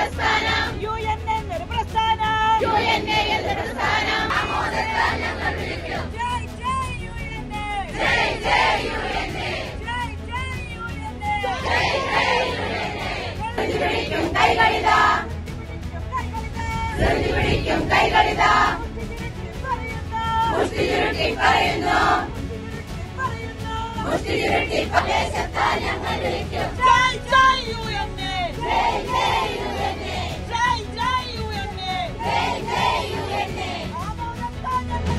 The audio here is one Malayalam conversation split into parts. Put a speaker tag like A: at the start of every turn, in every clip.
A: യു എൻ എന്നൊരു പ്രസ്ഥാനം ജയ് ജയ് യു എൻ എ. ജയ് ജയ് യു എൻ എ. ജയ് ജയ് യു എൻ എ. ജയ് ജയ് യു എൻ എ. ആമോദത്താൽ ഞങ്ങൾ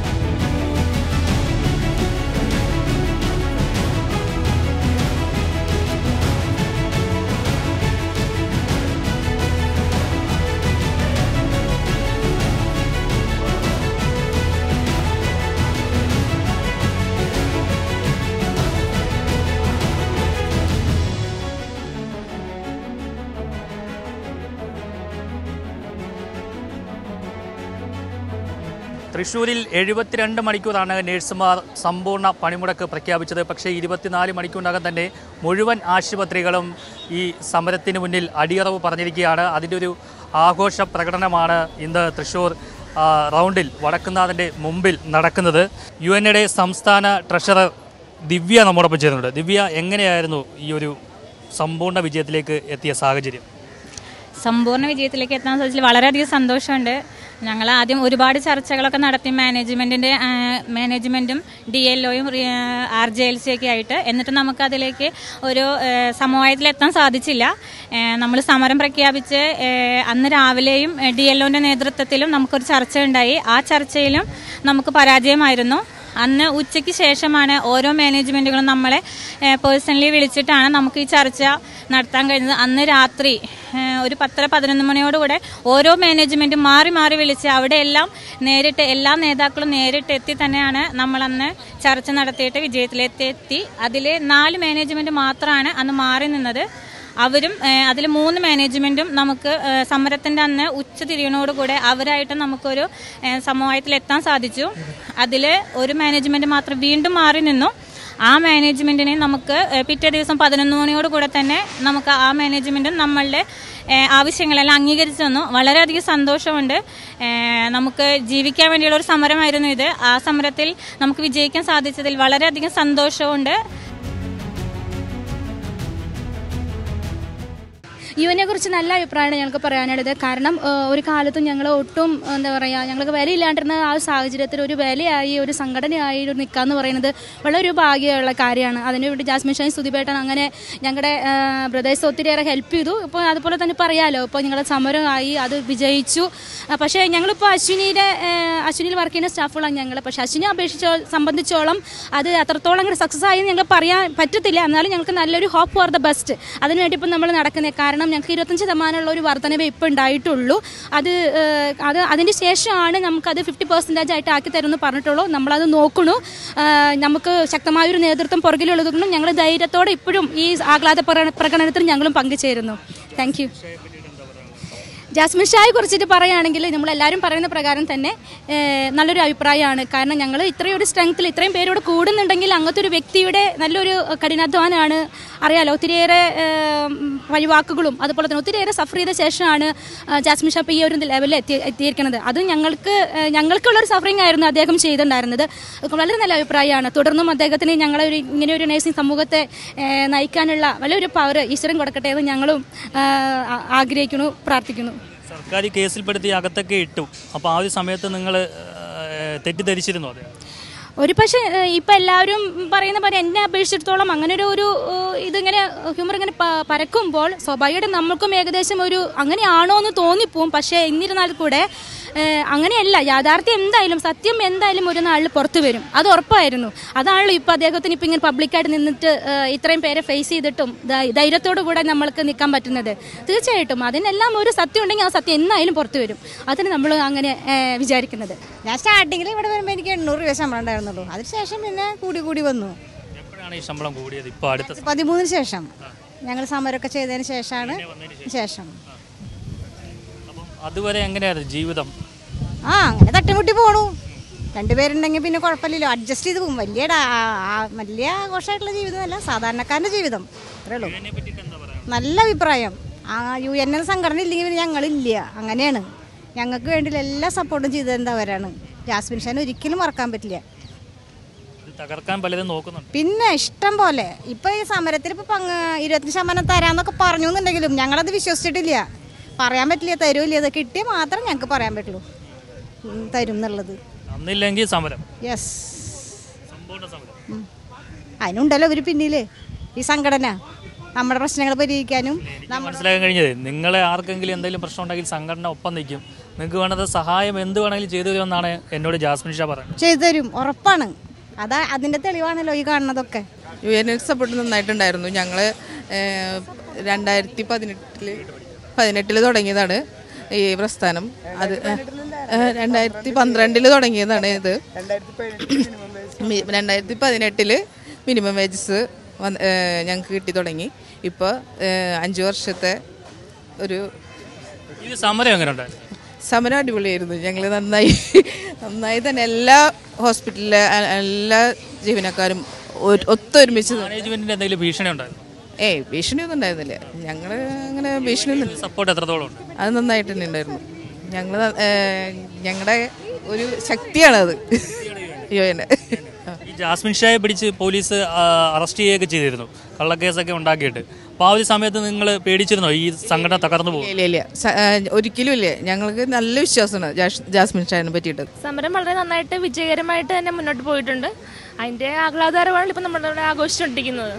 B: തൃശ്ശൂരിൽ എഴുപത്തിരണ്ട് മണിക്കൂറാണ് നഴ്സുമാർ സമ്പൂർണ്ണ പണിമുടക്ക് പ്രഖ്യാപിച്ചത് പക്ഷേ ഇരുപത്തിനാല് മണിക്കൂറിനകം തന്നെ മുഴുവൻ ആശുപത്രികളും ഈ സമരത്തിന് മുന്നിൽ അടിയറവ് പറഞ്ഞിരിക്കുകയാണ് അതിൻ്റെ ഒരു ആഘോഷ പ്രകടനമാണ് ഇന്ന് തൃശ്ശൂർ ആ, റൗണ്ടിൽ വടക്കുന്നാഥൻ്റെ മുമ്പിൽ നടക്കുന്നത് യു എൻ എയുടെ സംസ്ഥാന ട്രഷറർ ദിവ്യ നമ്മോടൊപ്പം ചേരുന്നുണ്ട് ദിവ്യ എങ്ങനെയായിരുന്നു ഈ ഒരു സമ്പൂർണ്ണ വിജയത്തിലേക്ക് എത്തിയ സാഹചര്യം
C: സമ്പൂർണ്ണ വിജയത്തിലേക്ക് എത്താൻ സാധിച്ചതിൽ വളരെയധികം സന്തോഷമുണ്ട് ഞങ്ങൾ ആദ്യം ഒരുപാട് ചർച്ചകളൊക്കെ നടത്തി മാനേജ്മെന്റിന്റെ ആ, മാനേജ്മെന്റും ഡി എൽ ഒയും ആർ ജെ എൽ സി ഒക്കെ ആയിട്ട് എന്നിട്ട് നമുക്ക് അതിലേക്ക് ഒരു ആ, സമവായത്തിലെത്താൻ സാധിച്ചില്ല നമ്മൾ സമരം പ്രഖ്യാപിച്ച് ആ, അന്ന് രാവിലെയും ഡി എൽ ഒന്റെ നേതൃത്വത്തിലും നമുക്കൊരു ചർച്ച ഉണ്ടായി ആ ചർച്ചയിലും നമുക്ക് പരാജയമായിരുന്നു അന്ന് ഉച്ചയ്ക്ക് ശേഷമാണ് ഓരോ മാനേജ്മെന്റുകളും നമ്മളെ പേഴ്സണലി വിളിച്ചിട്ടാണ് നമുക്ക് ഈ ചർച്ച നടത്താൻ കഴിഞ്ഞത് അന്ന് രാത്രി ഏഹ്, ഒരു പത്തര പതിനൊന്ന് മണിയോടുകൂടെ ഓരോ മാനേജ്മെന്റും മാറി മാറി വിളിച്ച് അവിടെയെല്ലാം നേരിട്ട് എല്ലാ നേതാക്കളും നേരിട്ട് എത്തി തന്നെയാണ് നമ്മൾ അന്ന് ചർച്ച നടത്തിയിട്ട് വിജയത്തിലെത്തി എത്തി അതിൽ നാല് മാനേജ്മെന്റ് മാത്രമാണ് അന്ന് മാറി നിന്നത് അവരും അതിൽ മൂന്ന് മാനേജ്മെന്റും നമുക്ക് ഏഹ്, സമരത്തിന്റെ അന്ന് ഉച്ച തിരിയണോടുകൂടെ അവരായിട്ട് നമുക്കൊരു ഏഹ്, സമവായത്തിൽ എത്താൻ സാധിച്ചു അതിൽ ഒരു മാനേജ്മെന്റ് മാത്രം വീണ്ടും മാറി നിന്നു ആ മാനേജ്മെന്റിനെ നമുക്ക് ഏഹ്, പിറ്റേ ദിവസം പതിനൊന്ന് മണിയോട് കൂടെ തന്നെ നമുക്ക് ആ മാനേജ്മെന്റും നമ്മളുടെ ഏഹ്, ആവശ്യങ്ങളെല്ലാം അംഗീകരിച്ചു തന്നു വളരെയധികം സന്തോഷമുണ്ട് ഏഹ്, നമുക്ക് ജീവിക്കാൻ വേണ്ടിയുള്ള ഒരു സമരമായിരുന്നു ഇത് ആ സമരത്തിൽ നമുക്ക് വിജയിക്കാൻ സാധിച്ചതിൽ വളരെയധികം സന്തോഷമുണ്ട്
D: യുവിനെ കുറിച്ച് നല്ല അഭിപ്രായമാണ് ഞങ്ങൾക്ക് പറയാനുള്ളത് കാരണം ഏഹ്, ഒരു കാലത്തും ഞങ്ങൾ ഒട്ടും എന്താ പറയുക ഞങ്ങൾക്ക് വിലയില്ലാണ്ടിരുന്ന ആ ഒരു സാഹചര്യത്തിൽ ഒരു വിലയായി ഒരു സംഘടനയായി ഒരു നിൽക്കാന്ന് പറയുന്നത് വളരെ ഒരു ഭാഗ്യമുള്ള കാര്യമാണ് അതിന് വേണ്ടി ജാസ്മിൻ ഷാൻ സുധിപേട്ടൻ അങ്ങനെ ഞങ്ങളുടെ ബ്രദേഴ്സ് ഒത്തിരിയേറെ ഹെൽപ്പ് ചെയ്തു ഇപ്പോൾ അതുപോലെ തന്നെ പറയാലോ ഇപ്പോൾ ഞങ്ങളുടെ സമരമായി അത് വിജയിച്ചു ആ, പക്ഷേ ഞങ്ങളിപ്പോൾ അശ്വിനിയുടെ ഏഹ്, അശ്വിനിയിൽ വർക്ക് ചെയ്യുന്ന സ്റ്റാഫുകളാണ് ഞങ്ങൾ പക്ഷേ അശ്വിനെ അപേക്ഷിച്ചോ സംബന്ധിച്ചോളം അത് അത്രത്തോളം അങ്ങോട്ട് സക്സസ് ആയി എന്ന് ഞങ്ങൾക്ക് പറയാൻ പറ്റത്തില്ല എന്നാലും ഞങ്ങൾക്ക് നല്ലൊരു ഹോപ്പ് ഫോർ ദ ബെസ്റ്റ് അതിനുവേണ്ടി ഇപ്പം നമ്മൾ നടക്കുന്നത് കാരണം ഞങ്ങൾക്ക് ഇരുപത്തഞ്ച് ശതമാനമുള്ള ഒരു വർധനവേ ഇപ്പം ഉണ്ടായിട്ടുള്ളൂ അത് ഏഹ്, അത് അതിന് ശേഷമാണ് നമുക്കത് ഫിഫ്റ്റി പെർസെൻറ്റേജ് ആയിട്ട് ആക്കി തരുമെന്ന് പറഞ്ഞിട്ടുള്ളൂ നമ്മളത് നോക്കണു ഏഹ്, നമുക്ക് ശക്തമായൊരു നേതൃത്വം പുറകിലുള്ളത് കൊണ്ടും ഞങ്ങൾ ധൈര്യത്തോടെ ഇപ്പോഴും ഈ ആഹ്ലാദ പ്രകടന- പ്രകടനത്തിൽ ഞങ്ങളും പങ്കുചേരുന്നു താങ്ക് യു ജാസ്മിൻ ഷായെ കുറിച്ചിട്ട് പറയുകയാണെങ്കിൽ നമ്മളെല്ലാവരും പറയുന്ന പ്രകാരം തന്നെ ഏഹ്, നല്ലൊരു അഭിപ്രായമാണ് കാരണം ഞങ്ങൾ ഇത്രയും ഒരു സ്ട്രെങ്ത്തിൽ ഇത്രയും പേരോട് കൂടുന്നുണ്ടെങ്കിൽ അങ്ങനത്തെ ഒരു വ്യക്തിയുടെ നല്ലൊരു കഠിനാധ്വാനമാണ് അറിയാലോ ഒത്തിരിയേറെ ഏഹ്, വഴിവാക്കുകളും അതുപോലെ തന്നെ ഒത്തിരിയേറെ സഫർ ചെയ്ത ശേഷമാണ് ആ, ജാസ്മിൻ ഷാ ഇപ്പോൾ ഈ ഒരു ലെവലിൽ എത്തി എത്തിയിരിക്കുന്നത് അത് ഞങ്ങൾക്ക് ഏഹ്, ഞങ്ങൾക്കുള്ളൊരു സഫറിംഗ് ആയിരുന്നു അദ്ദേഹം ചെയ്തിട്ടുണ്ടായിരുന്നത് അത് വളരെ നല്ല അഭിപ്രായമാണ് തുടർന്നും അദ്ദേഹത്തിന് ഞങ്ങളെ ഒരു ഇങ്ങനെ ഒരു നഴ്സിംഗ് സമൂഹത്തെ ഏഹ്, നയിക്കാനുള്ള വലിയൊരു പവർ ഈശ്വരൻ കൊടുക്കട്ടെ എന്ന് ഞങ്ങളും ഏഹ്, ആ- ആഗ്രഹിക്കുന്നു പ്രാർത്ഥിക്കുന്നു
B: സർക്കാർ കേസിൽപ്പെടുത്തി അകത്തൊക്കെ ഇട്ടു അപ്പോൾ ആ ഒരു സമയത്ത് നിങ്ങൾ തെറ്റിദ്ധരിച്ചിരുന്നു അതെ
D: ഒരു പക്ഷേ ഏഹ്, ഇപ്പൊ എല്ലാവരും പറയുന്ന പോലെ എന്നെ അപേക്ഷിച്ചിടത്തോളം അങ്ങനെ ഒരു ഒരു ഏഹ്, ഇതിങ്ങനെ ഹ്യൂമർ ഇങ്ങനെ പ- പരക്കുമ്പോൾ സ്വാഭാവികമായിട്ടും നമ്മൾക്കും ഏകദേശം ഒരു അങ്ങനെയാണോ എന്ന് തോന്നിപ്പോവും പക്ഷേ എന്നിരുന്നാൽ കൂടെ ഏഹ്, അങ്ങനെയല്ല യാഥാർത്ഥ്യം എന്തായാലും സത്യം എന്തായാലും ഒരു നാളിൽ പുറത്തു വരും അത് ഉറപ്പായിരുന്നു അതാണല്ലോ ഇപ്പൊ അദ്ദേഹത്തിന് ഇപ്പൊ ഇങ്ങനെ പബ്ലിക്കായിട്ട് നിന്നിട്ട് ഏഹ്, ഇത്രയും പേരെ ഫേസ് ചെയ്തിട്ടും ധൈ- ധൈര്യത്തോടു കൂടെ നമ്മൾക്ക് നിൽക്കാൻ പറ്റുന്നത് തീർച്ചയായിട്ടും അതിനെല്ലാം ഒരു സത്യം ഉണ്ടെങ്കിൽ ആ സത്യം എന്നായാലും പുറത്തു വരും അതിന് നമ്മൾ അങ്ങനെ ഏഹ്, വിചാരിക്കുന്നത്
E: ഞാൻ സ്റ്റാർട്ടിങ്ങിൽ ഇവിടെ വരുമ്പോൾ എനിക്ക് എണ്ണൂറ് രൂപ ശമ്പളം ഉണ്ടായിരുന്നുള്ളൂ അതിനുശേഷം പിന്നെ കൂടി കൂടി വന്നു
B: എപ്പോഴാണ് ഈ ശമ്പളം കൂടിയത് ഇപ്പോൾ അടുത്ത
E: പതിമൂന്നിന് ശേഷം ഞങ്ങൾ സമരമൊക്കെ ചെയ്തതിന് ശേഷമാണ് ശേഷം
B: അപ്പം അതുവരെ എങ്ങനെയായിരുന്നു ജീവിതം
E: ആ അങ്ങനെ തട്ടിമുട്ടി പോണു രണ്ടുപേരുണ്ടെങ്കിൽ പിന്നെ കുഴപ്പമില്ലല്ലോ അഡ്ജസ്റ്റ് ചെയ്ത് പോകും വലിയ ഡാ- ആ- വലിയ ആഘോഷമായിട്ടുള്ള ജീവിതമല്ല സാധാരണക്കാരൻ്റെ ജീവിതം അത്രേ ഉള്ളൂ നല്ല അഭിപ്രായം ആ യു എൻ എന്ന സംഘടന ഇല്ലെങ്കിൽ പിന്നെ ഞങ്ങളില്ല അങ്ങനെയാണ് ഞങ്ങൾക്ക് വേണ്ടി എല്ലാ സപ്പോർട്ടും ചെയ്തു തരുന്നവരാണ് ജാസ്മിൻ ഷാൻ ഒരിക്കലും മറക്കാൻ പറ്റില്ല
B: ഇത് തകർക്കാൻ പലരും നോക്കുന്നുണ്ട്
E: പിന്നെ ഇഷ്ടം പോലെ ഇപ്പൊ ഈ സമരത്തിൽ ഇപ്പൊ പങ്ക് ഇരുപത്തഞ്ച് ശതമാനം തരാന്നൊക്കെ പറഞ്ഞു എന്നുണ്ടെങ്കിലും ഞങ്ങളത് വിശ്വസിച്ചിട്ടില്ല പറയാൻ പറ്റില്ല തരൂല്ല അത് കിട്ടിയാൽ മാത്രം ഞങ്ങൾക്ക് പറയാൻ പറ്റുള്ളൂ ഉം, തരും എന്നുള്ളത്
B: അന്നില്ലെങ്കിൽ സമരം
E: യെസ്
B: സമ്പൂർണ്ണ സമരം
E: അതിനുണ്ടല്ലോ ഒരു പിന്നില് ഈ സംഘടന നമ്മുടെ പ്രശ്നങ്ങൾ പരിഹരിക്കാനും
B: എനിക്ക് മനസ്സിലാക്കാൻ കഴിഞ്ഞത് നിങ്ങളെ ആർക്കെങ്കിലും എന്തെങ്കിലും പ്രശ്നം ഉണ്ടെങ്കിൽ സംഘടന ഒപ്പം നിൽക്കും നിങ്ങൾക്ക് വേണ്ടത് സഹായം എന്ത് വേണമെങ്കിലും ചെയ്തു തരുമെന്നാണ് എന്നോട് ജാസ്മിൻ ഷാ പറയുന്നത്
E: ചെയ്തു തരും ഉറപ്പാണ് അതാ അതിന്റെ തെളിവാണല്ലോ ഈ കാണുന്നതൊക്കെ
F: യു എൻ എൽ സപ്പോർട്ട് നന്നായിട്ടുണ്ടായിരുന്നു ഞങ്ങൾ രണ്ടായിരത്തി പതിനെട്ടില് പതിനെട്ടിൽ തുടങ്ങിയതാണ് ഈ പ്രസ്ഥാനം അത് ഏഹ്, രണ്ടായിരത്തി പന്ത്രണ്ടിൽ തുടങ്ങിയതാണ് ഇത് മി- രണ്ടായിരത്തി പതിനെട്ടില് മിനിമം വേജസ് വന്ന് ഞങ്ങൾക്ക് കിട്ടി തുടങ്ങി ഇപ്പോൾ അഞ്ച് വർഷത്തെ ഒരു
B: ഈ സമരം എങ്ങനെ ഉണ്ടായിരുന്നു
F: സമരം അടിപൊളിയായിരുന്നു ഞങ്ങൾ നന്നായി നന്നായി തന്നെ എല്ലാ ഹോസ്പിറ്റലിലെ എ- എല്ലാ ജീവനക്കാരും ഒ- ഒത്തൊരുമിച്ച് നിന്ന്
B: മാനേജ്മെന്റിന്റെ എന്തെങ്കിലും ഭീഷണി ഉണ്ടായിരുന്നു
F: ഏയ് ഭീഷണിയൊന്നും ഉണ്ടായിരുന്നില്ല ഞങ്ങൾ അങ്ങനെ ഭീഷണിയൊന്നും
B: സപ്പോർട്ട് എത്രത്തോളം ഉണ്ട്
F: അത് നന്നായിട്ട് തന്നെ ഉണ്ടായിരുന്നു ഞങ്ങൾ ഞങ്ങളുടെ ഒരു ശക്തിയാണത് യോനെ
B: ഈ ജാസ്മിൻ ഷായെ പിടിച്ച് പോലീസ് ആ, അറസ്റ്റ് ചെയ്യുകയൊക്കെ ചെയ്തിരുന്നു കള്ളക്കേസൊക്കെ ഉണ്ടാക്കിയിട്ട് അപ്പോൾ ആ ഒരു സമയത്ത് നിങ്ങൾ പേടിച്ചിരുന്നോ ഈ സംഘടന തകർന്നു പോകും
F: ഇല്ല ഇല്ല സ- ഏ, ഒരിക്കലും ഇല്ല ഞങ്ങൾക്ക് നല്ല വിശ്വാസമാണ് ജാഷ്- ജാസ്മിൻ ഷാനെ പറ്റിയിട്ട്
G: സമരം വളരെ നന്നായിട്ട് വിജയകരമായിട്ട് തന്നെ മുന്നോട്ട് പോയിട്ടുണ്ട് അതിന്റെ ആഹ്ലാദകരമാണ് ഇപ്പം നമ്മളിവിടെ ആഘോഷിച്ചുകൊണ്ടിരിക്കുന്നത്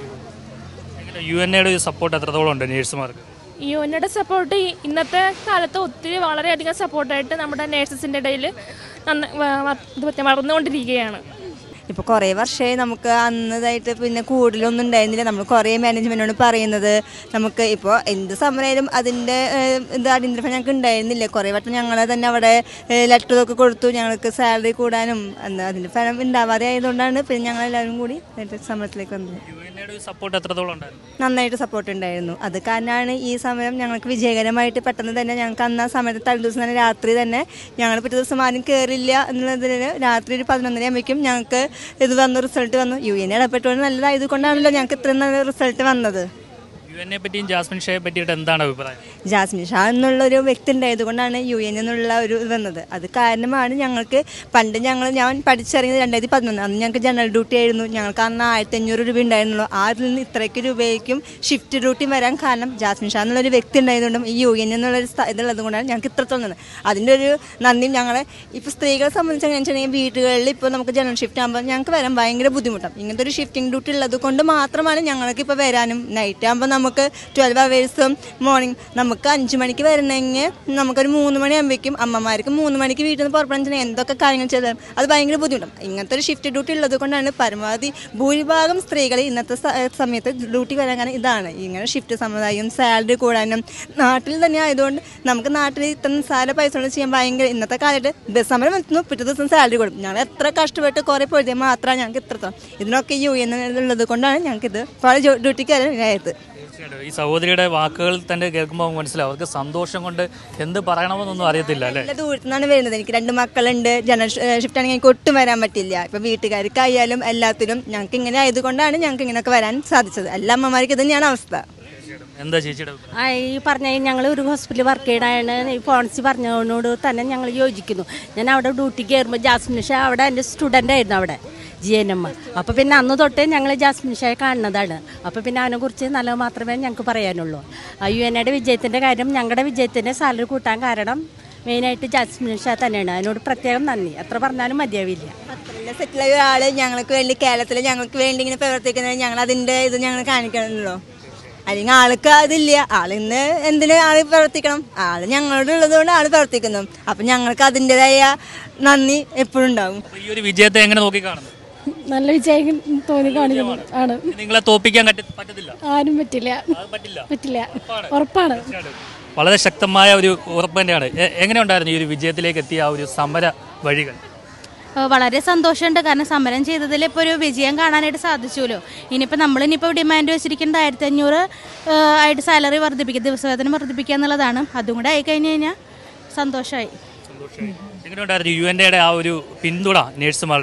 B: യു എൻ എയുടെ ഒരു സപ്പോർട്ട് എത്രത്തോളം ഉണ്ട് നേഴ്സുമാർക്ക്
G: ഈ യുവനയുടെ സപ്പോർട്ട് ഇന്നത്തെ കാലത്ത് ഒത്തിരി വളരെയധികം സപ്പോർട്ടായിട്ട് നമ്മുടെ നേഴ്സസിൻ്റെ ഇടയിൽ നന്ന വ- വ- ഇത് പറ്റി വളർന്നുകൊണ്ടിരിക്കുകയാണ്
H: ഇപ്പോൾ കുറേ വർഷമായി നമുക്ക് അന്നതായിട്ട് പിന്നെ കൂടുതലൊന്നും ഉണ്ടായിരുന്നില്ല നമ്മൾ കുറേ മാനേജ്മെൻറ്റിനോട് പറയുന്നത് നമുക്ക് ഇപ്പോൾ എന്ത് സമരമായാലും അതിൻ്റെ ഏഹ്, ഇത് അടിയന്തരഫലം ഞങ്ങൾക്ക് ഉണ്ടായിരുന്നില്ല കുറേ വട്ടം ഞങ്ങൾ തന്നെ അവിടെ ലെറ്റർ ഒക്കെ കൊടുത്തു ഞങ്ങൾക്ക് സാലറി കൂടാനും എന്താ അതിൻ്റെ ഫലം ഉണ്ടാവാതെ ആയതുകൊണ്ടാണ് പിന്നെ ഞങ്ങളെല്ലാവരും കൂടി നേരിട്ട് സമരത്തിലേക്ക് വന്നത്
B: യു എൻ എയുടെ ഒരു സപ്പോർട്ട് എത്രത്തോളം ഉണ്ടായിരുന്നു
H: നന്നായിട്ട് സപ്പോർട്ട് ഉണ്ടായിരുന്നു അത് കാരണമാണ് ഈ സമരം ഞങ്ങൾക്ക് വിജയകരമായിട്ട് പെട്ടെന്ന് തന്നെ ഞങ്ങൾക്ക് അന്ന് ആ സമയത്ത് തലേ ദിവസം തന്നെ രാത്രി തന്നെ ഞങ്ങൾ പിറ്റേ ദിവസം ആരും കയറില്ല എന്നുള്ളതിന് രാത്രി ഒരു പതിനൊന്നര ആകുമ്പോഴേക്കും ഞങ്ങൾക്ക് ഇത് വന്നു റിസൾട്ട് വന്നു യു എൻ ഇടപെട്ടുകൊണ്ട് നല്ലതായത് കൊണ്ടാണല്ലോ ഞങ്ങൾക്ക് ഇത്രയും നല്ല റിസൾട്ട് വന്നത്
B: യു എൻ എ പറ്റിയും ജാസ്മിൻ ഷായെ പറ്റിയിട്ട് എന്താണ് അഭിപ്രായം
H: ജാസ്മിൻ ഷാ എന്നുള്ളൊരു വ്യക്തി ഉണ്ടായത് കൊണ്ടാണ് യു എൻ എന്നുള്ള ഒരു ഇത് വന്നത് അത് കാരണമാണ് ഞങ്ങൾക്ക് പണ്ട് ഞങ്ങൾ ഞാൻ പഠിച്ചിറങ്ങിയത് രണ്ടായിരത്തി പതിനൊന്ന് അന്ന് ഞങ്ങൾക്ക് ജനറൽ ഡ്യൂട്ടി ആയിരുന്നു ഞങ്ങൾക്ക് അന്ന് ആയിരത്തി അഞ്ഞൂറ് രൂപ ഉണ്ടായിരുന്നുള്ളൂ അതിൽ നിന്ന് ഇത്രയ്ക്ക് രൂപയ്ക്കും ഷിഫ്റ്റ് ഡ്യൂട്ടി വരാൻ കാരണം ജാസ്മിൻ ഷാ എന്നുള്ളൊരു വ്യക്തി ഉണ്ടായതുകൊണ്ടും ഈ യു എൻ എന്നുള്ളൊരു സ്ഥ- ഇതുള്ളത് കൊണ്ടാണ് ഞങ്ങൾക്ക് ഇത്രത്തോളം നിന്നത് അതിൻ്റെ ഒരു നന്ദിയും ഞങ്ങളെ ഇപ്പോൾ സ്ത്രീകളെ സംബന്ധിച്ച് എങ്ങനെ വെച്ചിട്ടുണ്ടെങ്കിൽ വീടുകളിൽ ഇപ്പോൾ നമുക്ക് ജനറൽ ഷിഫ്റ്റ് ആകുമ്പോൾ ഞങ്ങൾക്ക് വരാൻ ഭയങ്കര ബുദ്ധിമുട്ടാണ് ഇങ്ങനത്തെ ഒരു ഷിഫ്റ്റിംഗ് ഡ്യൂട്ടി ഉള്ളത് കൊണ്ട് മാത്രമാണ് ഞങ്ങൾക്ക് ഇപ്പോൾ വരാനും നൈറ്റ് ആകുമ്പോൾ നമുക്ക് ട്വൽവ് അവേഴ്സും മോർണിംഗ് നമുക്ക് അഞ്ച് മണിക്ക് വരണമെങ്കിൽ നമുക്കൊരു മൂന്ന് മണിയാകുമ്പോഴേക്കും അമ്മമാർക്ക് മൂന്ന് മണിക്ക് വീട്ടിൽ നിന്ന് പുറപ്പെടുന്ന എന്തൊക്കെ കാര്യങ്ങൾ ചെയ്താലും അത് ഭയങ്കര ബുദ്ധിമുട്ടാണ് ഇങ്ങനത്തെ ഒരു ഷിഫ്റ്റ് ഡ്യൂട്ടി ഉള്ളത് കൊണ്ടാണ് പരമാവധി ഭൂരിഭാഗം സ്ത്രീകൾ ഇന്നത്തെ സ- സമയത്ത് ഡ്യൂട്ടി വരാൻ കാരണം ഇതാണ് ഇങ്ങനെ ഷിഫ്റ്റ് സമുദായം സാലറി കൂടാനും നാട്ടിൽ തന്നെ ആയതുകൊണ്ട് നമുക്ക് നാട്ടിൽ ഇത്ര നിസ്സാര പൈസ കൊണ്ട് ചെയ്യാൻ ഭയങ്കര ഇന്നത്തെ കാലത്ത് ബസ് സമരം എത്തുന്നു പിറ്റേ ദിവസം സാലറി കൊടുക്കും ഞങ്ങൾ എത്ര കഷ്ടപ്പെട്ട് കുറേ പൊഴുതിയാൽ മാത്രമാണ് ഞങ്ങൾക്ക് ഇത്രത്തോളം ഇതിനൊക്കെ യു എന്നുള്ളത് കൊണ്ടാണ് ഞങ്ങൾക്ക് ഇത് പല ഡ്യൂട്ടിക്ക് വരാനായത്
B: തീർച്ചയായിട്ടും ഈ സഹോദരിയുടെ വാക്കുകൾ തന്നെ കേൾക്കുമ്പോൾ മനസ്സിലാവും അവർക്ക് സന്തോഷം കൊണ്ട് എന്ത് പറയണമെന്നൊന്നും അറിയത്തില്ല അല്ലേ
H: നല്ല ദൂരത്തു നിന്നാണ് വരുന്നത് എനിക്ക് രണ്ട് മക്കളുണ്ട് ജനറൽ ഷിഫ്റ്റ് ആണെങ്കിൽ എനിക്ക് ഒട്ടും വരാൻ പറ്റില്ല ഇപ്പൊ വീട്ടുകാർക്കായാലും എല്ലാത്തിനും ഞങ്ങൾക്ക് ഇങ്ങനെ ആയതുകൊണ്ടാണ് ഞങ്ങൾക്ക് ഇങ്ങനെയൊക്കെ വരാൻ സാധിച്ചത് എല്ലാ അമ്മമാർക്കും ഇത് തന്നെയാണ് അവസ്ഥ
B: എന്താ ചേച്ചിയുടെ അഭിപ്രായം?
I: ആ, ഈ പറഞ്ഞ ഞങ്ങൾ ഒരു ഹോസ്പിറ്റലിൽ വർക്ക് ചെയ്യണതാണ് ഈ ഫോൺസി പറഞ്ഞതിനോട് തന്നെ ഞങ്ങൾ യോജിക്കുന്നു ഞാൻ അവിടെ ഡ്യൂട്ടി കയറുമ്പോൾ ജാസ്മിൻ ഷാ അവിടെ എൻ്റെ സ്റ്റുഡൻ്റ് ആയിരുന്നു അവിടെ ജി എൻ എം അപ്പോൾ പിന്നെ അന്ന് തൊട്ടേ ഞങ്ങൾ ജാസ്മിൻ ഷായെ കാണുന്നതാണ് അപ്പോൾ പിന്നെ അതിനെക്കുറിച്ച് നല്ലത് മാത്രമേ ഞങ്ങൾക്ക് പറയാനുള്ളൂ ആ യു എൻ എയുടെ വിജയത്തിൻ്റെ കാര്യം ഞങ്ങളുടെ വിജയത്തിൻ്റെ സാലറി കൂട്ടാൻ കാരണം മെയിനായിട്ട് ജാസ്മിൻ ഷാ തന്നെയാണ് അതിനോട് പ്രത്യേകം നന്ദി എത്ര പറഞ്ഞാലും മതിയാവില്ല
H: പത്രത്തിലെ സെറ്റിലായ ഒരാൾ ഞങ്ങൾക്ക് വേണ്ടി കേരളത്തിൽ ഞങ്ങൾക്ക് വേണ്ടി ഇങ്ങനെ പ്രവർത്തിക്കുന്നത് ഞങ്ങൾ അതിന്റെ ഇത് ഞങ്ങൾ കാണിക്കണമല്ലോ അല്ലെങ്കിൽ ആൾക്ക് അതില്ല ആളിന്ന് എന്തിന് ആള് പ്രവർത്തിക്കണം ആള് ഞങ്ങളോട് ഉള്ളതുകൊണ്ട് ആള് പ്രവർത്തിക്കുന്നു അപ്പം ഞങ്ങൾക്ക് അതിൻ്റെതായ നന്ദി എപ്പോഴും ഉണ്ടാവും
B: അപ്പോൾ ഈ ഒരു വിജയത്തെ എങ്ങനെ നോക്കി കാണുന്നു
J: നല്ല വിജയം തോന്നി കാണിക്കുന്നു ആണ്
B: ഇനി നിങ്ങളെ തോപ്പിക്കാൻ കട്ടി- പറ്റത്തില്ല
J: ആരും പറ്റില്ല
B: അത് പറ്റില്ല
J: പറ്റില്ല ഉറപ്പാണ്
B: വളരെ ശക്തമായ ഒരു ഉറപ്പ് തന്നെയാണ് എ- എങ്ങനെ ഉണ്ടായിരുന്നു ഈ ഒരു വിജയത്തിലേക്ക് എത്തിയ ആ ഒരു സമര വഴികൾ
D: ഏഹ് വളരെ സന്തോഷമുണ്ട് കാരണം സമരം ചെയ്തതിൽ ഇപ്പോൾ ഒരു വിജയം കാണാനായിട്ട് സാധിച്ചുല്ലോ ഇനിയിപ്പോൾ നമ്മൾ ഇനിയിപ്പോൾ ഡിമാൻഡ് വെച്ചിരിക്കുന്നത് ആയിരത്തി അഞ്ഞൂറ് ഏഹ് ആയിട്ട് സാലറി വർദ്ധിപ്പിക്കുക ദിവസവേതനം വർദ്ധിപ്പിക്കുക എന്നുള്ളതാണ് അതും കൂടെ ആയി കഴിഞ്ഞ് കഴിഞ്ഞാൽ സന്തോഷമായി
B: എങ്ങനെ ഉണ്ടായിരുന്നു യു എൻ എയുടെ ആ ഒരു പിന്തുണ നേഴ്സുമാരുടെ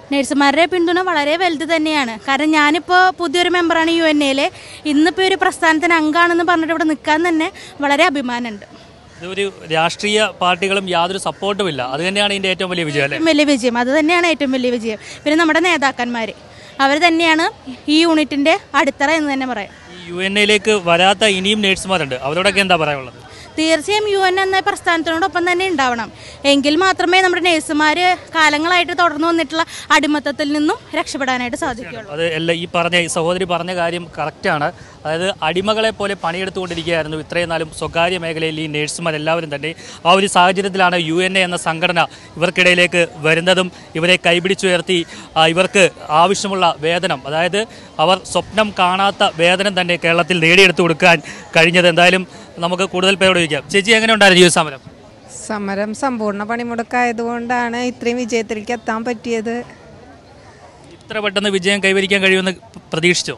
D: നഴ്സുമാരുടെ പിന്തുണ വളരെ വലുത് തന്നെയാണ് കാരണം ഞാനിപ്പോൾ പുതിയൊരു മെമ്പറാണ് യു എൻ എയിൽ ഇന്നിപ്പോൾ ഒരു പ്രസ്ഥാനത്തിന് അംഗമാണെന്ന് പറഞ്ഞിട്ട് ഇവിടെ നിൽക്കാൻ തന്നെ വളരെ അഭിമാനമുണ്ട്
B: ഇതൊരു രാഷ്ട്രീയ പാർട്ടികളും യാതൊരു സപ്പോർട്ടും ഇല്ല അത് തന്നെയാണ് ഇതിന്റെ ഏറ്റവും വലിയ വിജയം അല്ലേ
D: ഏറ്റവും വലിയ വിജയം അത് തന്നെയാണ് ഏറ്റവും വലിയ വിജയം പിന്നെ നമ്മുടെ നേതാക്കന്മാർ അവർ തന്നെയാണ് ഈ യൂണിറ്റിൻ്റെ അടിത്തറ എന്ന് തന്നെ പറയാം
B: ഈ യു എൻ എയിലേക്ക് വരാത്ത ഇനിയും നേഴ്സുമാരുണ്ട് അവരോടൊക്കെ എന്താ പറയാനുള്ളത്
D: തീർച്ചയായും യു എൻ എന്ന പ്രസ്ഥാനത്തിനോടൊപ്പം തന്നെ ഉണ്ടാവണം എങ്കിൽ മാത്രമേ നമ്മുടെ നഴ്സുമാർ കാലങ്ങളായിട്ട് തുടർന്നു വന്നിട്ടുള്ള അടിമത്തത്തിൽ നിന്നും രക്ഷപ്പെടാനായിട്ട് സാധിക്കുകയുള്ളൂ
B: അത് എല്ലാം ഈ പറഞ്ഞ ഈ സഹോദരി പറഞ്ഞ കാര്യം കറക്റ്റാണ് അതായത് അടിമകളെ പോലെ പണിയെടുത്തുകൊണ്ടിരിക്കുകയായിരുന്നു ഇത്രയും നാളും സ്വകാര്യ മേഖലയിൽ ഈ നേഴ്സുമാരെല്ലാവരും തന്നെ ആ ഒരു സാഹചര്യത്തിലാണ് യു എൻ എ എന്ന സംഘടന ഇവർക്കിടയിലേക്ക് വരുന്നതും ഇവരെ കൈപിടിച്ചുയർത്തി ആ, ഇവർക്ക് ആവശ്യമുള്ള വേതനം അതായത് അവർ സ്വപ്നം കാണാത്ത വേതനം തന്നെ കേരളത്തിൽ നേടിയെടുത്തു കൊടുക്കാൻ കഴിഞ്ഞത് എന്തായാലും നമുക്ക് കൂടുതൽ പേരോട് ചോദിക്കാം ചേച്ചി എങ്ങനെ ഉണ്ടായിരുന്നു ഈ സമരം
K: സമരം സമ്പൂർണ്ണ പണിമുടക്കായതുകൊണ്ടാണ് ഇത്രയും വിജയത്തിലേക്ക് എത്താൻ പറ്റിയത്
B: ഇത്ര പെട്ടെന്ന് വിജയം കൈവരിക്കാൻ കഴിയുമെന്ന് പ്രതീക്ഷിച്ചോ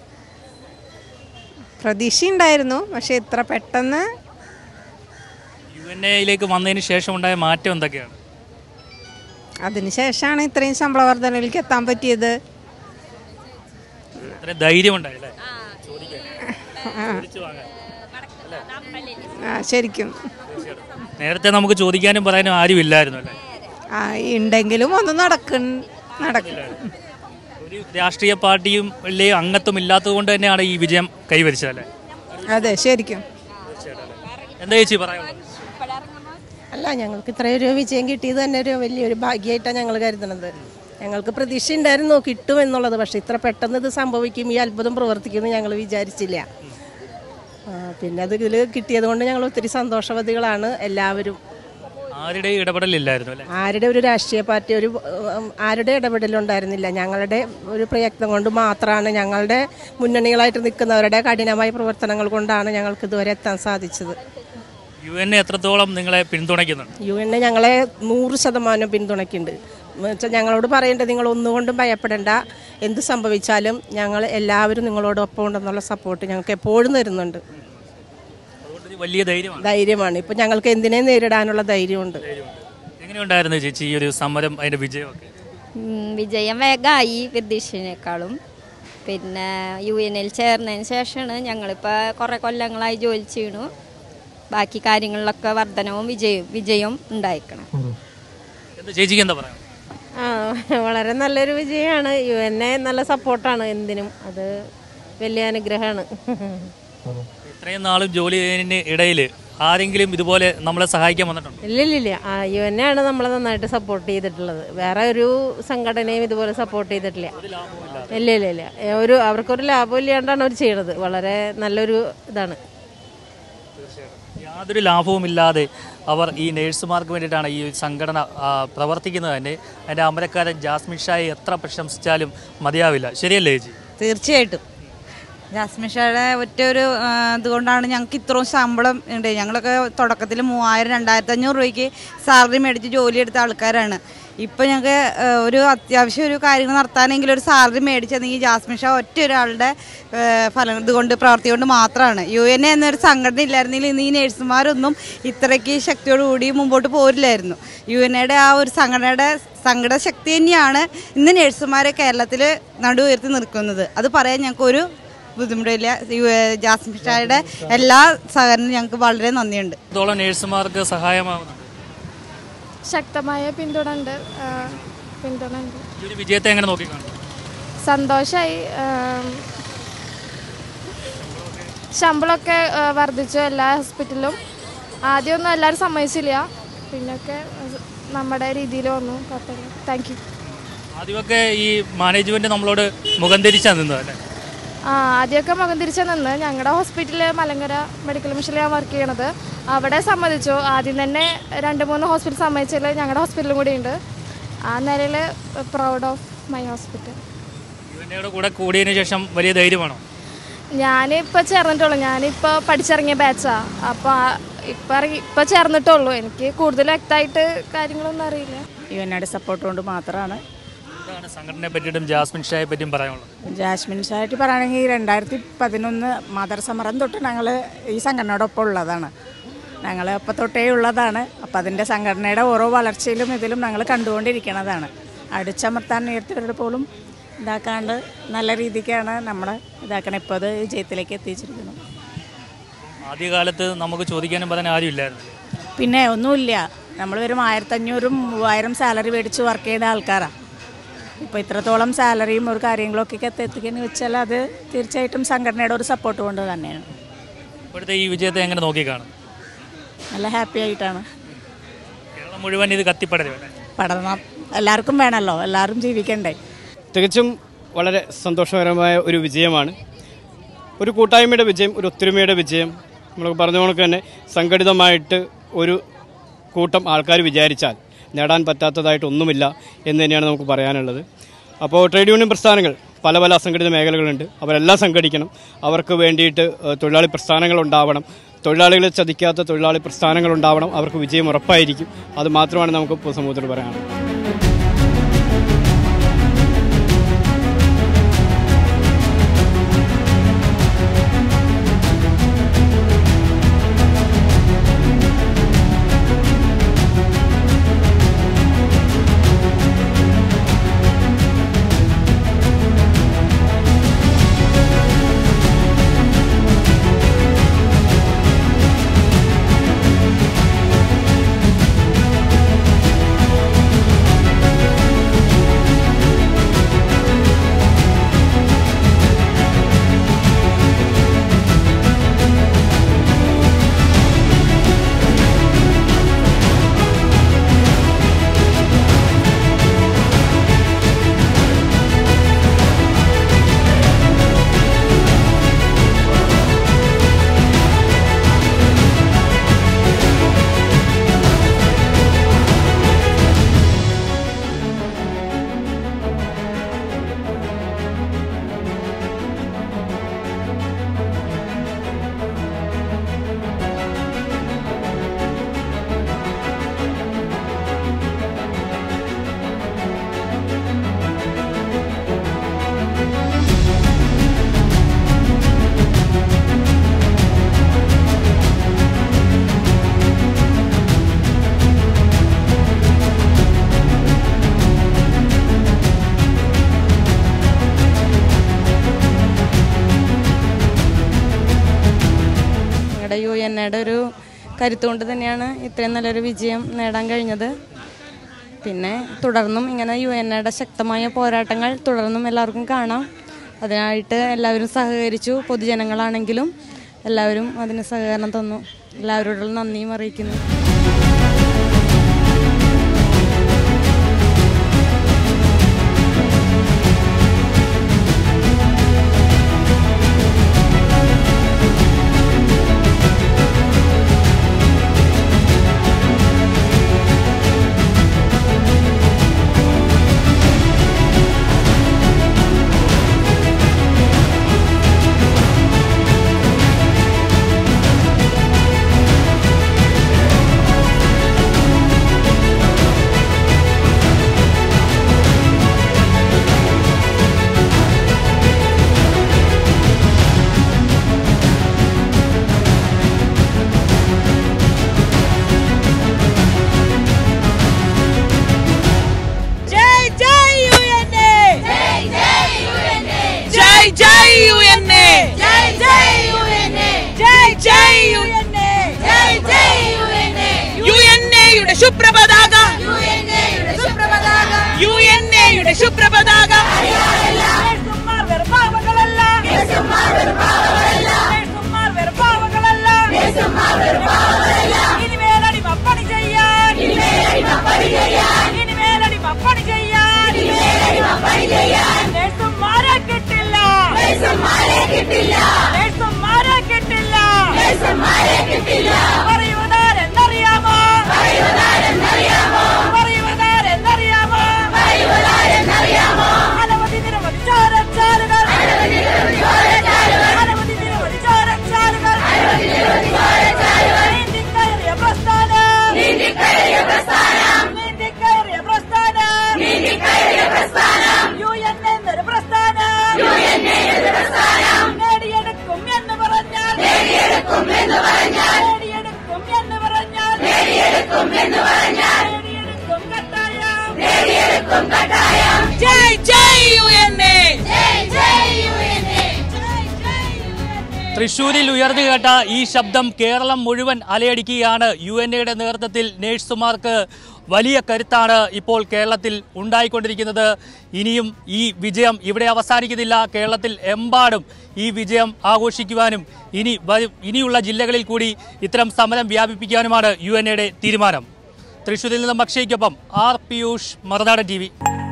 K: പ്രതീക്ഷയുണ്ടായിരുന്നു പക്ഷെ ഇത്ര പെട്ടെന്ന്
B: യു എൻ എയിലേക്ക് വന്നതിന് ശേഷം ഉണ്ടായ മാറ്റം എന്തൊക്കെയാണ്
K: അതിനുശേഷമാണ് ഇത്രയും ശമ്പള വർധനയിലേക്ക് എത്താൻ പറ്റിയത്
B: ഇത്രയും ധൈര്യമുണ്ടായില്ലേ
K: ആ. ആ ശരിക്കും
B: നേരത്തെ നമുക്ക് ചോദിക്കാനും പറയാനും ആരും ഇല്ലായിരുന്നു അല്ലേ
K: ആ ഉണ്ടെങ്കിലും ഒന്നും നടക്കും നടക്കില്ല
B: ഒരു രാഷ്ട്രീയ പാർട്ടിയും വലിയ അംഗത്വം ഇല്ലാത്തത് കൊണ്ട് തന്നെയാണ് ഈ വിജയം കൈവരിച്ചത് അല്ലേ
K: അതെ ശരിക്കും
B: എന്താ ചേച്ചി പറയാനുള്ളത്
L: അല്ല ഞങ്ങൾക്ക് ഇത്രയൊരു വിജയം കിട്ടിയത് തന്നെ ഒരു വലിയൊരു ഭാഗ്യമായിട്ടാണ് ഞങ്ങൾ കരുതുന്നത് ഞങ്ങൾക്ക് പ്രതീക്ഷ ഉണ്ടായിരുന്നു കിട്ടും എന്നുള്ളത് പക്ഷേ ഇത്ര പെട്ടെന്ന് ഇത് സംഭവിക്കും ഈ അത്ഭുതം പ്രവർത്തിക്കുമെന്ന് ഞങ്ങൾ വിചാരിച്ചില്ല ആ, പിന്നെ അത് ഇതിൽ കിട്ടിയത് കൊണ്ട് ഞങ്ങൾ ഒത്തിരി സന്തോഷവതികളാണ് എല്ലാവരും
B: ആരുടെയും ഇടപെടലില്ലായിരുന്നു അല്ലേ
L: ആരുടെ ഒരു രാഷ്ട്രീയ പാർട്ടി ഒരു ഉം, ആരുടെ ഇടപെടലുണ്ടായിരുന്നില്ല ഞങ്ങളുടെ ഒരു പ്രയത്നം കൊണ്ട് മാത്രമാണ് ഞങ്ങളുടെ മുന്നണികളായിട്ട് നിൽക്കുന്നവരുടെ കഠിനമായ പ്രവർത്തനങ്ങൾ കൊണ്ടാണ് ഞങ്ങൾക്ക് ഇതുവരെ എത്താൻ സാധിച്ചത്
B: യു എൻ എ എത്രത്തോളം നിങ്ങളെ പിന്തുണയ്ക്കുന്നുണ്ട്
L: യു എൻ എ ഞങ്ങളെ നൂറ് ശതമാനം പിന്തുണയ്ക്കുന്നുണ്ട് എന്ന് വെച്ചാൽ ഞങ്ങളോട് പറയേണ്ടത് നിങ്ങൾ ഒന്നുകൊണ്ടും ഭയപ്പെടേണ്ട എന്ത് സംഭവിച്ചാലും ഞങ്ങൾ എല്ലാവരും നിങ്ങളോടൊപ്പം ഉണ്ടെന്നുള്ള സപ്പോർട്ട് ഞങ്ങൾക്ക് എപ്പോഴും തരുന്നുണ്ട്
B: അതുകൊണ്ട് ഒരു വലിയ ധൈര്യമാണ്
L: ധൈര്യമാണ് ഇപ്പം ഞങ്ങൾക്ക് എന്തിനേയും നേരിടാനുള്ള ധൈര്യമുണ്ട്
B: എങ്ങനെയുണ്ടായിരുന്നു ചേച്ചി ഈ ഒരു സമരം അതിന്റെ വിജയമൊക്കെ
M: ഉം, വിജയം വേഗമായി പ്രതീക്ഷനേക്കാളും പിന്നെ യു എൻ എൽ ചേർന്നതിന് ശേഷമാണ് ഞങ്ങളിപ്പോൾ കുറേ കൊല്ലങ്ങളായി ജോലി ചെയ്യണു ബാക്കി കാര്യങ്ങളിലൊക്കെ വർധനവും വിജയവും വിജയവും ഉണ്ടായിക്കണം
B: എന്താ ചേച്ചിക്ക് എന്താ പറയാം
L: ആ വളരെ നല്ലൊരു വിജയമാണ് യു എൻ എ നല്ല സപ്പോർട്ടാണ് എന്തിനും അത് വലിയ അനുഗ്രഹമാണ്
B: ഇത്രയും നാളും ജോലി ചെയ്യുന്നതിന് ഇടയിൽ ആരെങ്കിലും ഇതുപോലെ നമ്മളെ സഹായിക്കാൻ വന്നിട്ടുണ്ടോ
L: ഇല്ല ഇല്ല ഇല്ല ആ യു എൻ എ ആണ് നമ്മളെ നന്നായിട്ട് സപ്പോർട്ട് ചെയ്തിട്ടുള്ളത് വേറെ ഒരു സംഘടനയും ഇതുപോലെ സപ്പോർട്ട് ചെയ്തിട്ടില്ല ഇല്ല ഇല്ല ഇല്ല ഏ, ഒരു അവർക്കൊരു ലാഭം ഇല്ലാണ്ടാണ് അവർ ചെയ്യണത് വളരെ നല്ലൊരു ഇതാണ്
B: യാതൊരു ലാഭവുമില്ലാതെ അവർ ഈ നേഴ്സുമാർക്ക് വേണ്ടിയിട്ടാണ് ഈ സംഘടന ആ, പ്രവർത്തിക്കുന്നത് തന്നെ അതിൻ്റെ അമരക്കാരൻ ജാസ്മിൻ ഷായെ എത്ര പ്രശംസിച്ചാലും മതിയാവില്ല ശരിയല്ലേ ചേച്ചി
N: തീർച്ചയായിട്ടും ജാസ്മിൻ ഷായുടെ ഒറ്റ ഒരു ആ, ഇതുകൊണ്ടാണ് ഞങ്ങൾക്ക് ഇത്രയും ശമ്പളം ഉണ്ട് ഞങ്ങളൊക്കെ തുടക്കത്തിൽ മൂവായിരം രണ്ടായിരത്തി അഞ്ഞൂറ് രൂപയ്ക്ക് സാലറി മേടിച്ച് ജോലി എടുത്ത ആൾക്കാരാണ് ഇപ്പം ഞങ്ങൾക്ക് ആ, ഒരു അത്യാവശ്യം ഒരു കാര്യങ്ങൾ നടത്താനെങ്കിൽ ഒരു സാലറി മേടിച്ചതെങ്കിൽ ജാസ്മിൻ ഷാ ഒറ്റ ഒരാളുടെ ആ, ഫലം ഇതുകൊണ്ട് പ്രവർത്തി കൊണ്ട് മാത്രമാണ് യു എൻ എ എന്നൊരു സംഘടന ഇല്ലായിരുന്നെങ്കിൽ ഇന്ന് ഈ നേഴ്സുമാരൊന്നും ഇത്രയ്ക്ക് ശക്തിയോടുകൂടി മുമ്പോട്ട് പോരില്ലായിരുന്നു യു എൻ എയുടെ ആ ഒരു സംഘടനയുടെ സംഘടന ശക്തി തന്നെയാണ് ഇന്ന് നേഴ്സുമാരെ കേരളത്തിൽ നടു ഉയർത്തി നിൽക്കുന്നത് അത് പറയാൻ ഞങ്ങൾക്ക് ഒരു ബുദ്ധിമുട്ടില്ല യു- ജാസ്മിൻ ഷായുടെ എല്ലാ സഹകരണവും ഞങ്ങൾക്ക് വളരെ നന്ദിയുണ്ട്
B: ഇതോളം നേഴ്സുമാർക്ക് സഹായമാവുന്നുണ്ട്
G: ശക്തമായ പിന്തുണ ഉണ്ട് ആ, പിന്തുണ ഉണ്ട്
B: ഈ ഒരു വിജയത്തെ എങ്ങനെ നോക്കിക്കാണും
G: സന്തോഷമായി ശമ്പളമൊക്കെ ആ, വർദ്ധിച്ചു എല്ലാ ഹോസ്പിറ്റലിലും ആദ്യമൊന്നും എല്ലാവരും സമ്മതിച്ചില്ല പിന്നൊക്കെ അത് നമ്മുടെ രീതിയിൽ വന്നു കുഴപ്പമില്ല താങ്ക് യു
B: ആദ്യമൊക്കെ ഈ മാനേജ്മെന്റ് നമ്മളോട് മുഖം തിരിച്ചാ നിന്നത് അല്ലേ
G: ആ ആദ്യമൊക്കെ മുഖം തിരിച്ച നിന്ന് ഞങ്ങളുടെ ഹോസ്പിറ്റലിൽ മലങ്കര മെഡിക്കൽ മിഷനിൽ ഞാൻ വർക്ക് ചെയ്യണത് അവിടെ സമ്മതിച്ചു ആദ്യം തന്നെ രണ്ട് മൂന്ന് ഹോസ്പിറ്റൽ സമ്മതിച്ചതിൽ ഞങ്ങളുടെ ഹോസ്പിറ്റലും കൂടി ഉണ്ട് ആ നിലയിൽ പ്രൗഡ് ഓഫ് മൈ ഹോസ്പിറ്റൽ
B: യുടെ കൂടെ കൂടിയതിന് ശേഷം വലിയ ധൈര്യമാണോ
G: ഞാനിപ്പോൾ ചേർന്നിട്ടുള്ളൂ ഞാനിപ്പോൾ പഠിച്ചിറങ്ങിയ ബാച്ചാ അപ്പോൾ ഇപ്പം ഇറങ്ങി ഇപ്പം ചേർന്നിട്ടുള്ളൂ എനിക്ക് കൂടുതൽ വ്യക്തമായിട്ട് കാര്യങ്ങളൊന്നും അറിയില്ല
O: യു എൻ ഐയുടെ സപ്പോർട്ട് കൊണ്ട് മാത്രമാണ്
B: എന്താണ് സംഘടനയെ പറ്റിയിട്ടും ജാസ്മിൻ ഷായെ പറ്റിയും പറയാനുള്ളത്
O: ജാസ്മിൻ ഷായിട്ട് പറയുകയാണെങ്കിൽ രണ്ടായിരത്തി പതിനൊന്ന് മദർ സമരം തൊട്ട് ഞങ്ങൾ ഈ സംഘടനയോടൊപ്പം ഉള്ളതാണ് ഞങ്ങൾ അപ്പം തൊട്ടേ ഉള്ളതാണ് അപ്പം അതിൻ്റെ സംഘടനയുടെ ഓരോ വളർച്ചയിലും ഇതിലും ഞങ്ങൾ കണ്ടുകൊണ്ടിരിക്കുന്നതാണ് അടിച്ചമർത്താൻ നേരത്തെ പോലും ഇതാക്കാണ്ട് നല്ല രീതിക്കാണ് നമ്മുടെ ഇതാക്കണം ഇപ്പോൾ അത് വിജയത്തിലേക്ക് എത്തിച്ചിരിക്കുന്നത്
B: ആദ്യകാലത്ത് നമുക്ക് ചോദിക്കാനും പറയാൻ ആരുമില്ലായിരുന്നു
O: പിന്നെ ഒന്നുമില്ല നമ്മൾ വെറും ആയിരത്തഞ്ഞൂറും മൂവായിരം സാലറി മേടിച്ച് വർക്ക് ചെയ്യുന്ന ആൾക്കാരാണ് ഇപ്പോൾ ഇത്രത്തോളം സാലറിയും ഒരു കാര്യങ്ങളൊക്കെ എത്തിക്കുന്നു വെച്ചാൽ അത് തീർച്ചയായിട്ടും സംഘടനയുടെ ഒരു സപ്പോർട്ട് കൊണ്ട് തന്നെയാണ്
B: ഇപ്പോഴത്തെ ഈ വിജയത്തെ എങ്ങനെ നോക്കിക്കാണും
O: നല്ല ഹാപ്പി ആയിട്ടാണ്
B: കേരളം മുഴുവൻ ഇത് കത്തിപ്പടരും അല്ലേ?
O: പഠനം എല്ലാവർക്കും വേണമല്ലോ എല്ലാവരും ജീവിക്കണ്ടേ
P: തികച്ചും വളരെ സന്തോഷകരമായ ഒരു വിജയമാണ് ഒരു കൂട്ടായ്മയുടെ വിജയം ഒരു ഒത്തൊരുമയുടെ വിജയം നമ്മൾ പറഞ്ഞ കണക്ക് തന്നെ സംഘടിതമായിട്ട് ഒരു കൂട്ടം ആൾക്കാർ വിചാരിച്ചാൽ നേടാൻ പറ്റാത്തതായിട്ട് ഒന്നുമില്ല എന്ന് തന്നെയാണ് നമുക്ക് പറയാനുള്ളത് അപ്പോൾ ട്രേഡ് യൂണിയൻ പ്രസ്ഥാനങ്ങൾ പല പല അസംഘടിത മേഖലകളുണ്ട് അവരെല്ലാം സംഘടിക്കണം അവർക്ക് വേണ്ടിയിട്ട് ഏഹ്, തൊഴിലാളി പ്രസ്ഥാനങ്ങൾ ഉണ്ടാവണം തൊഴിലാളികളെ ചതിക്കാത്ത തൊഴിലാളി പ്രസ്ഥാനങ്ങൾ ഉണ്ടാവണം അവർക്ക് വിജയം ഉറപ്പായിരിക്കും അത് മാത്രമാണ് നമുക്ക് പൊതുസമൂഹത്തിൽ പറയാനുള്ളത്
Q: ഞങ്ങളുടെ യു എൻ എയുടെ ഒരു കരുത്തുകൊണ്ട് തന്നെയാണ് ഇത്രയും നല്ലൊരു വിജയം നേടാൻ കഴിഞ്ഞത് പിന്നെ തുടർന്നും ഇങ്ങനെ യു എൻ എയുടെ ശക്തമായ പോരാട്ടങ്ങൾ തുടർന്നും എല്ലാവർക്കും കാണാം അതിനായിട്ട് എല്ലാവരും സഹകരിച്ചു പൊതുജനങ്ങളാണെങ്കിലും എല്ലാവരും അതിന് സഹകരണം തന്നു എല്ലാവരോടുള്ള നന്ദിയും അറിയിക്കുന്നു
A: ജയ് ജയ് യുഎൻഎ ജയ് ജയ് യുഎൻഎ ജയ് ജയ് യുഎൻഎ ജയ് ജയ് യുഎൻഎ ജയ് ജയ് യുഎൻഎ ജയ് ജയ് യുഎൻഎ യുഎൻഎയുടെ ശുഭ്രപതാക യുഎൻഎയുടെ ശുഭ്രപതാക യുഎൻഎയുടെ ശുഭ്രപതാക നേഴ്സുമാർ വെറുപ്പാവകളല്ല നേഴ്സുമാർ വെറുപ്പാവകളല്ല നേഴ്സുമാർ വെറുപ്പാവകളല്ല നേഴ്സുമാർ വെറുപ്പാവകളല്ല ഇനിമേലടി മപ്പണി ചെയ്യാൻ ഇനിമേലടി മപ്പണി ചെയ്യാൻ ഇനിമേലടി മപ്പണി ചെയ്യാൻ ഇനിമേലടി മപ്പണി ചെയ്യാൻ നേഴ്സുമാരെ കിട്ടില്ല നേഴ്സുമാരെ കിട്ടില്ല നേഴ്സുമാരെ കിട്ടില്ല നേഴ്സുമാരെ കിട്ടില്ല പറയുവതാരെന്നറിയാമോ പറയുവതാരെന്നറിയാമോ പറയുവതാരെന്നറിയാമോ പറയുവതാരെന്നറിയാമോ അനവധി നിരവധി ചോരച്ചാലുകൾ അനവധി നിരവധി ചോരച്ചാലുകൾ അനവധി നിരവധി ചോരച്ചാലുകൾ അനവധി നിരവധി ചോരച്ചാലുകൾ നീന്തിക്കയറിയ പ്രസ്ഥാനം നീന്തിക്കയറിയ പ്രസ്ഥാനം നീന്തിക്കയറിയ പ്രസ്ഥാനം നീന്തിക്കയറിയ പ്രസ്ഥാനം യു എൻ എന്നൊരു പ്രസ്ഥാനം യു എൻ എന്നൊരു പ്രസ്ഥാനം നേടിയെടുക്കും എന്ന് എല്ലാവർക്കും കട്ടായം ജയ് ജയ് യു എൻ എ ജയ് ജയ് യു എൻ എ
B: തൃശൂരിൽ ഉയർന്നു കേട്ട ഈ ശബ്ദം കേരളം മുഴുവൻ അലയടിക്കുകയാണ് യു എൻ എയുടെ നേതൃത്വത്തിൽ നേഴ്സുമാർക്ക് വലിയ കരുത്താണ് ഇപ്പോൾ കേരളത്തിൽ ഉണ്ടായിക്കൊണ്ടിരിക്കുന്നത് ഇനിയും ഈ വിജയം ഇവിടെ അവസാനിക്കുന്നില്ല കേരളത്തിൽ എമ്പാടും ഈ വിജയം ആഘോഷിക്കുവാനും ഇനി വരും ഇനിയുള്ള ജില്ലകളിൽ കൂടി ഇത്തരം സമരം വ്യാപിപ്പിക്കാനുമാണ് യു എൻ എയുടെ തീരുമാനം തൃശൂരിൽ നിന്നും അക്ഷയ്ക്കൊപ്പം ആർ പിയൂഷ് മറുനാടൻ ടി